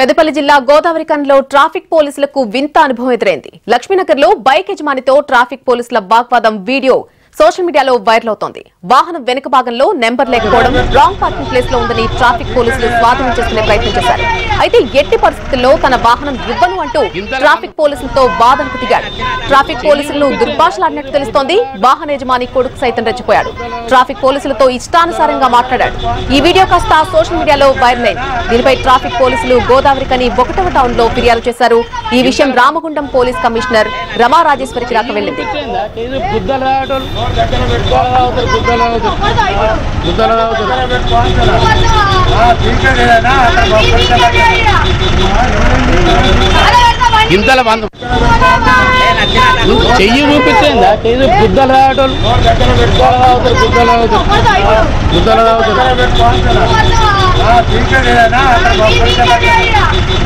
పెద్దపల్లి జిల్లా గోదావరిఖండ్లో ట్రాఫిక్ పోలీసులకు వింత అనుభవం ఎదురైంది లక్ష్మీనగర్ లో బైక్ యజమానితో ట్రాఫిక్ పోలీసుల వాగ్వాదం వీడియో సోషల్ మీడియాలో వైరల్ అవుతోంది వాహనం వెనుక భాగంలో నెంబర్ లేకపోవడం రాంగ్ పార్కింగ్ ప్లేస్ లో ఉందని ట్రాఫిక్ పోలీసులు స్వాధీనం చేసుకునే ప్రయత్నం చేశారు అయితే ఎట్టి పరిస్థితుల్లో తన వాహనం ఇవ్వను అంటూ ట్రాఫిక్ పోలీసులతో వాదనకు దిగాడు ట్రాఫిక్ పోలీసులను దుర్భాషలాడినట్టు తెలుస్తోంది వాహన యజమాని కొడుకు సైతం రెచ్చిపోయాడు ట్రాఫిక్ పోలీసులతో ఇష్టానుసారంగా మాట్లాడాడు ఈ వీడియో కాస్త సోషల్ మీడియాలో వైరల్ అయింది దీనిపై ట్రాఫిక్ పోలీసులు గోదావరి కని ఒకటవ టౌన్ లో ఫిర్యాదు చేశారు ఈ విషయం రామగుండం పోలీస్ కమిషనర్ రమా రాజేశ్వరికి దాకా వెళ్ళింది ఇది గుద్దలు రావటం గుద్దలు రావటం గుద్దలు రావటం ఇంతల బంధం నువ్వు చెయ్యి చూపించేందా చెయ్యి గుద్దలు రావటం గుద్దలు రావటం గుద్దలు రావటం